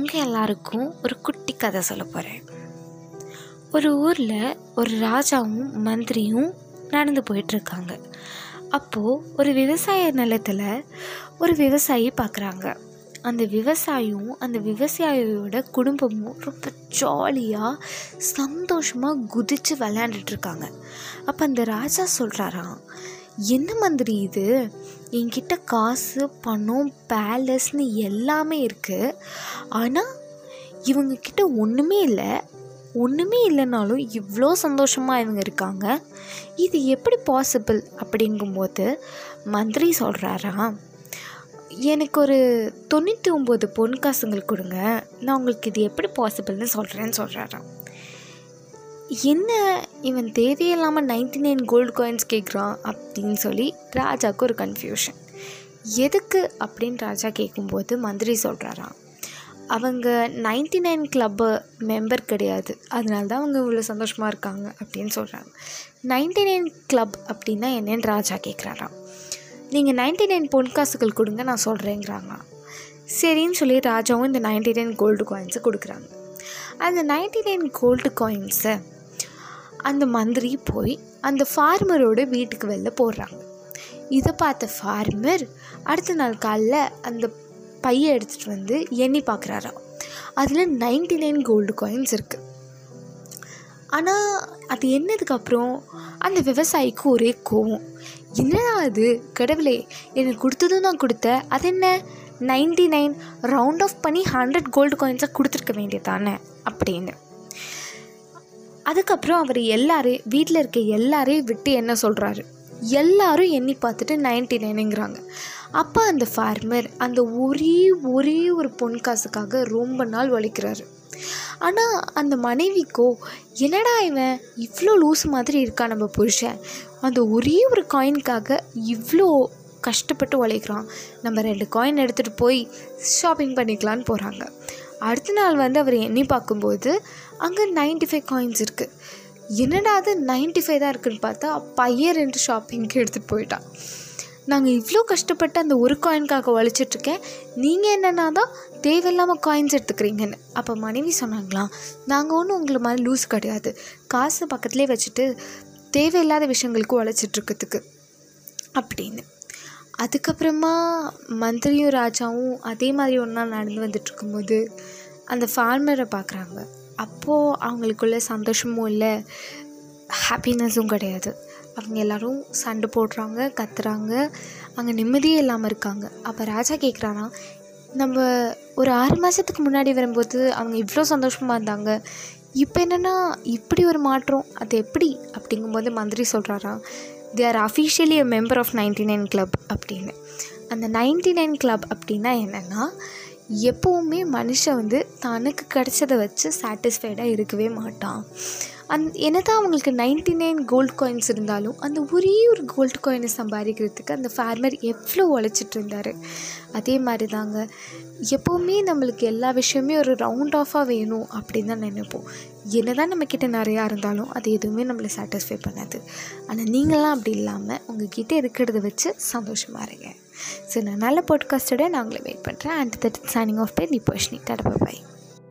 உங்கள் எல்லாருக்கும் ஒரு குட்டி கதை சொல்ல போகிறேன் ஒரு ஊரில் ஒரு ராஜாவும் மந்திரியும் நடந்து போயிட்டுருக்காங்க அப்போது ஒரு விவசாய நிலத்தில் ஒரு விவசாயி பார்க்குறாங்க அந்த விவசாயியும் அந்த விவசாயியோட குடும்பமும் ரொம்ப ஜாலியாக சந்தோஷமாக குதித்து விளையாண்டுட்ருக்காங்க அப்போ அந்த ராஜா சொல்கிறாராம் என்ன மந்திரி இது என்கிட்ட காசு பணம் பேலஸ்னு எல்லாமே இருக்குது ஆனால் இவங்கக்கிட்ட ஒன்றுமே இல்லை ஒன்றுமே இல்லைனாலும் இவ்வளோ சந்தோஷமாக இவங்க இருக்காங்க இது எப்படி பாசிபிள் அப்படிங்கும்போது மந்திரி சொல்கிறாராம் எனக்கு ஒரு தொண்ணூற்றி ஒம்பது பொன் காசுங்கள் கொடுங்க நான் உங்களுக்கு இது எப்படி பாசிபிள்னு சொல்கிறேன்னு சொல்கிறாராம் என்ன இவன் தேவையில்லாமல் நைன்டி நைன் கோல்டு காயின்ஸ் கேட்குறான் அப்படின்னு சொல்லி ராஜாவுக்கு ஒரு கன்ஃபியூஷன் எதுக்கு அப்படின்னு ராஜா கேட்கும்போது மந்திரி சொல்கிறாராம் அவங்க நைன்டி நைன் கிளப்பு மெம்பர் கிடையாது அதனால தான் அவங்க இவ்வளோ சந்தோஷமாக இருக்காங்க அப்படின்னு சொல்கிறாங்க நைன்டி நைன் கிளப் அப்படின்னா என்னன்னு ராஜா கேட்குறாராம் நீங்கள் நைன்டி நைன் பொன்காசுகள் கொடுங்க நான் சொல்கிறேங்கிறாங்க சரின்னு சொல்லி ராஜாவும் இந்த நைன்டி நைன் கோல்டு காயின்ஸை கொடுக்குறாங்க அந்த நைன்டி நைன் கோல்டு காயின்ஸை அந்த மந்திரி போய் அந்த ஃபார்மரோட வீட்டுக்கு வெளில போடுறாங்க இதை பார்த்த ஃபார்மர் அடுத்த நாள் காலைல அந்த பையை எடுத்துகிட்டு வந்து எண்ணி பார்க்குறாராம் அதில் நைன்டி நைன் கோல்டு காயின்ஸ் இருக்குது ஆனால் அது என்னதுக்கு அப்புறம் அந்த விவசாயிக்கு ஒரே கோவம் என்னடா அது கடவுளே எனக்கு கொடுத்ததும் தான் கொடுத்த அது என்ன நைன்டி நைன் ரவுண்ட் ஆஃப் பண்ணி ஹண்ட்ரட் கோல்டு காயின்ஸாக கொடுத்துருக்க வேண்டியதானே அப்படின்னு அதுக்கப்புறம் அவர் எல்லாரையும் வீட்டில் இருக்க எல்லாரையும் விட்டு என்ன சொல்கிறாரு எல்லாரும் எண்ணி பார்த்துட்டு நைன்டி நைனுங்கிறாங்க அப்போ அந்த ஃபார்மர் அந்த ஒரே ஒரே ஒரு பொன் காசுக்காக ரொம்ப நாள் உழைக்கிறாரு ஆனால் அந்த மனைவிக்கோ என்னடா இவன் இவ்வளோ லூஸ் மாதிரி இருக்கா நம்ம புருஷன் அந்த ஒரே ஒரு காயினுக்காக இவ்வளோ கஷ்டப்பட்டு உழைக்கிறான் நம்ம ரெண்டு காயின் எடுத்துகிட்டு போய் ஷாப்பிங் பண்ணிக்கலான்னு போகிறாங்க அடுத்த நாள் வந்து அவர் எண்ணி பார்க்கும்போது அங்கே நைன்டி ஃபைவ் காயின்ஸ் இருக்குது என்னடா அது நைன்டி ஃபைவ் தான் இருக்குன்னு பார்த்தா பையன் ரெண்டு ஷாப்பிங்க்கு எடுத்துகிட்டு போயிட்டான் நாங்கள் இவ்வளோ கஷ்டப்பட்டு அந்த ஒரு காயின்காக உழைச்சிட்ருக்கேன் நீங்கள் என்னென்னா தான் தேவையில்லாமல் காயின்ஸ் எடுத்துக்கிறீங்கன்னு அப்போ மனைவி சொன்னாங்களாம் நாங்கள் ஒன்றும் உங்களை மாதிரி லூஸ் கிடையாது காசு பக்கத்துலேயே வச்சுட்டு தேவையில்லாத விஷயங்களுக்கு உழைச்சிட்ருக்கிறதுக்கு அப்படின்னு அதுக்கப்புறமா மந்திரியும் ராஜாவும் அதே மாதிரி ஒன்றா நடந்து வந்துட்டுருக்கும்போது அந்த ஃபார்மரை பார்க்குறாங்க அப்போது அவங்களுக்குள்ள சந்தோஷமும் இல்லை ஹாப்பினஸும் கிடையாது அவங்க எல்லோரும் சண்டை போடுறாங்க கத்துறாங்க அங்கே நிம்மதியே இல்லாமல் இருக்காங்க அப்போ ராஜா கேட்குறானா நம்ம ஒரு ஆறு மாதத்துக்கு முன்னாடி வரும்போது அவங்க இவ்வளோ சந்தோஷமாக இருந்தாங்க இப்போ என்னென்னா இப்படி ஒரு மாற்றம் அது எப்படி அப்படிங்கும்போது மந்திரி சொல்கிறாராம் they are officially a member of ninety nine club அப்படின்னு அந்த நைன்டி நைன் கிளப் அப்படின்னா என்னென்னா எப்போவுமே மனுஷன் வந்து தனக்கு கிடைச்சதை வச்சு சாட்டிஸ்ஃபைடாக இருக்கவே மாட்டான் அந் என்ன தான் அவங்களுக்கு நைன்டி நைன் கோல்டு காயின்ஸ் இருந்தாலும் அந்த ஒரே ஒரு கோல்டு காயினை சம்பாதிக்கிறதுக்கு அந்த ஃபார்மர் எவ்வளோ உழைச்சிட்டு இருந்தார் அதே மாதிரி தாங்க எப்போவுமே நம்மளுக்கு எல்லா விஷயமே ஒரு ரவுண்ட் ஆஃபாக வேணும் அப்படின்னு தான் நினைப்போம் என்ன தான் நம்மக்கிட்ட நிறையா இருந்தாலும் அது எதுவுமே நம்மளை சாட்டிஸ்ஃபை பண்ணாது ஆனால் நீங்களாம் அப்படி இல்லாமல் உங்ககிட்ட இருக்கிறத வச்சு சந்தோஷமாக இருங்க ஸோ நான் நல்ல பாட்காஸ்ட்டோட நான் உங்களை வெயிட் பண்ணுறேன் and that signing off by நிபோஷினி டடப்பா பாய்